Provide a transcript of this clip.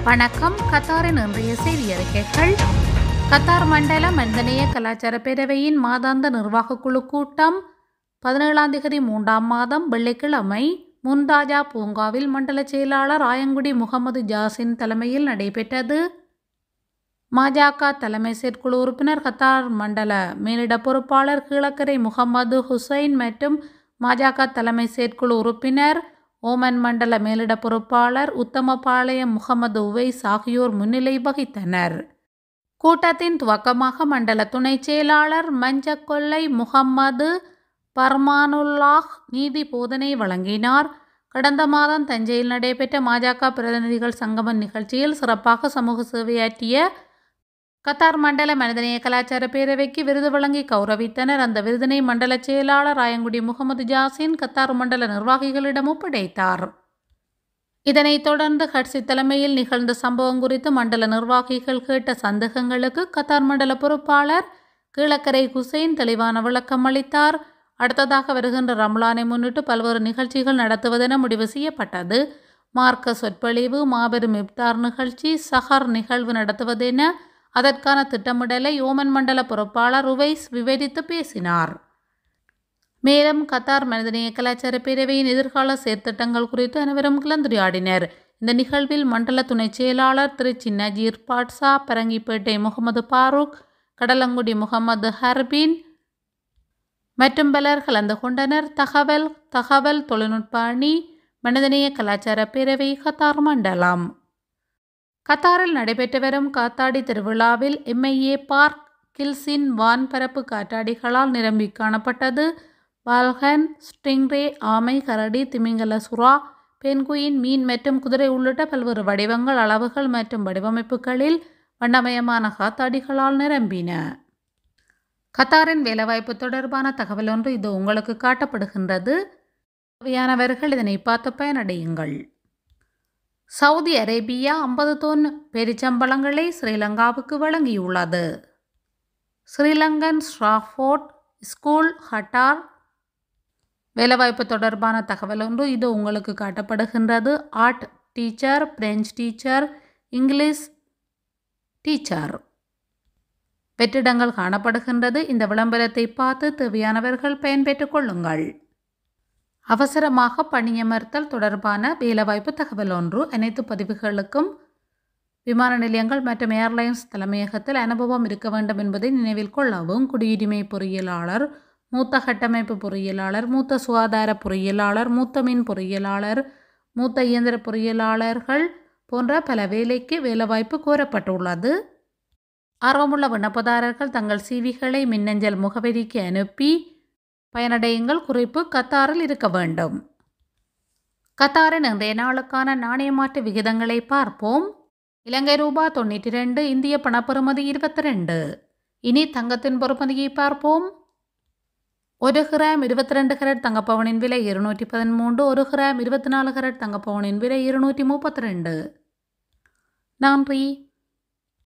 வணக்கம் கத்தாரின் இன்றைய செய்தி அறிக்கைகள் கத்தார் மண்டல மனிதநேய கலாச்சார பேரவையின் மாதாந்த நிர்வாகக் குழு கூட்டம் பதினேழாம் திகதி மூன்றாம் மாதம் வெள்ளிக்கிழமை முன்தாஜா பூங்காவில் மண்டல செயலாளர் ஆயங்குடி முகமது ஜாசின் தலைமையில் நடைபெற்றது மாஜக தலைமை செயற்குழு உறுப்பினர் கத்தார் மண்டல மேலிட பொறுப்பாளர் கீழக்கரை முகமது ஹுசைன் மற்றும் மாஜக தலைமை செயற்குழு உறுப்பினர் ஓமன் மண்டல மேலிட பொறுப்பாளர் உத்தமபாளையம் முகமது உவைஸ் ஆகியோர் முன்னிலை வகித்தனர் கூட்டத்தின் துவக்கமாக மண்டல துணை செயலாளர் மஞ்சக்கொல்லை முகம்மது பர்மானுல்லாஹ் நீதி போதனை வழங்கினார் கடந்த மாதம் தஞ்சையில் நடைபெற்ற மாஜக பிரதிநிதிகள் சங்கமம் நிகழ்ச்சியில் சிறப்பாக சமூக சேவையாற்றிய கத்தார் மண்டல மனிதநேய கலாச்சார பேரவைக்கு விருது வழங்கி கௌரவித்தனர் அந்த விருதினை மண்டல செயலாளர் ஆயங்குடி முகமது ஜாசின் கத்தார் மண்டல நிர்வாகிகளிடம் ஒப்படைத்தார் இதனைத் தொடர்ந்து ஹட்சி தலைமையில் நிகழ்ந்த சம்பவம் குறித்து மண்டல நிர்வாகிகள் கேட்ட சந்தேகங்களுக்கு கத்தார் மண்டல பொறுப்பாளர் கீழக்கரை ஹுசைன் தெளிவான விளக்கம் அளித்தார் அடுத்ததாக வருகின்ற ரம்லானை முன்னிட்டு பல்வேறு நிகழ்ச்சிகள் நடத்துவதென முடிவு செய்யப்பட்டது மார்க்க சொற்பொழிவு மாபெரும் இப்தார் நிகழ்ச்சி சஹர் நிகழ்வு நடத்துவதென அதற்கான திட்டமிடலை ஓமன் மண்டல பொறுப்பாளர் உவைஸ் விவரித்து பேசினார் மேலும் கத்தார் மனிதநேய கலாச்சார பேரவையின் எதிர்கால செயற்திட்டங்கள் குறித்து அனைவரும் கலந்துரையாடினர் இந்த நிகழ்வில் மண்டல துணை செயலாளர் திரு சின்னஜீர் பாட்சா பரங்கிப்பேட்டை முகமது பாரூக் கடலங்குடி முகமது ஹர்பீன் மற்றும் பலர் கலந்து கொண்டனர் தகவல் தகவல் தொழில்நுட்ப அணி மனிதநேய கலாச்சார பேரவை கத்தார் மண்டலம் கத்தாரில் நடைபெற்று வரும் காத்தாடி திருவிழாவில் எம்ஐஏ பார்க் கில்ஸின் வான்பரப்பு காற்றாடிகளால் நிரம்பி காணப்பட்டது பால்கன் ஸ்டிங்ரே ஆமை கரடி திமிங்கல சுறா பென்குயின் மீன் மற்றும் குதிரை உள்ளிட்ட பல்வேறு வடிவங்கள் அளவுகள் மற்றும் வடிவமைப்புகளில் வண்ணமயமான காத்தாடிகளால் நிரம்பின கத்தாரின் வேலைவாய்ப்பு தொடர்பான தகவல் ஒன்று இது உங்களுக்கு காட்டப்படுகின்றது தேவையானவர்கள் இதனை பார்த்து பயனடையுங்கள் சவுதி அரேபியா ஐம்பது தொன் பெரிச்சம்பளங்களை ஸ்ரீலங்காவுக்கு வழங்கியுள்ளது ஸ்ரீலங்கன் ஸ்ராஃபோர்ட் ஸ்கூல் ஹட்டார் வேலைவாய்ப்பு தொடர்பான தகவல் ஒன்று இது உங்களுக்கு காட்டப்படுகின்றது art teacher French teacher English teacher வெற்றிடங்கள் காணப்படுகின்றது இந்த விளம்பரத்தை பார்த்து தேவையானவர்கள் பயன்பெற்றுக் கொள்ளுங்கள் அவசரமாக பணியமர்த்தல் தொடர்பான வேலைவாய்ப்பு தகவல் ஒன்று அனைத்து பதிவுகளுக்கும் விமான நிலையங்கள் மற்றும் ஏர்லைன்ஸ் தலைமையகத்தில் அனுபவம் இருக்க வேண்டும் என்பதை நினைவில் கொள்ளவும் குடியுரிமை பொறியியலாளர் மூத்த கட்டமைப்பு பொறியியலாளர் மூத்த சுகாதார பொறியியலாளர் மூத்த மின் பொறியியலாளர் மூத்த இயந்திர பொறியியலாளர்கள் போன்ற பல வேலைக்கு வேலைவாய்ப்பு கோரப்பட்டுள்ளது ஆர்வமுள்ள விண்ணப்பதாரர்கள் தங்கள் சிவிகளை மின்னஞ்சல் முகவரிக்கு அனுப்பி பயனடையுங்கள் குறிப்பு கத்தாரில் இருக்க வேண்டும் கத்தாரின் இன்றைய நாளுக்கான நாணய மாற்று விகிதங்களை பார்ப்போம் இலங்கை ரூபா தொண்ணூற்றி ரெண்டு இந்திய பணப்பெறுமதி இருபத்தி ரெண்டு இனி தங்கத்தின் பெறுமதியை பார்ப்போம் ஒரு கிராம் இருபத்தி ரெண்டு கரட் தங்கப்பவனின் விலை இருநூற்றி பதிமூன்று ஒரு கிராம் இருபத்தி நாலு கரட் தங்கப்பவனின் விலை இருநூற்றி முப்பத்தி ரெண்டு நன்றி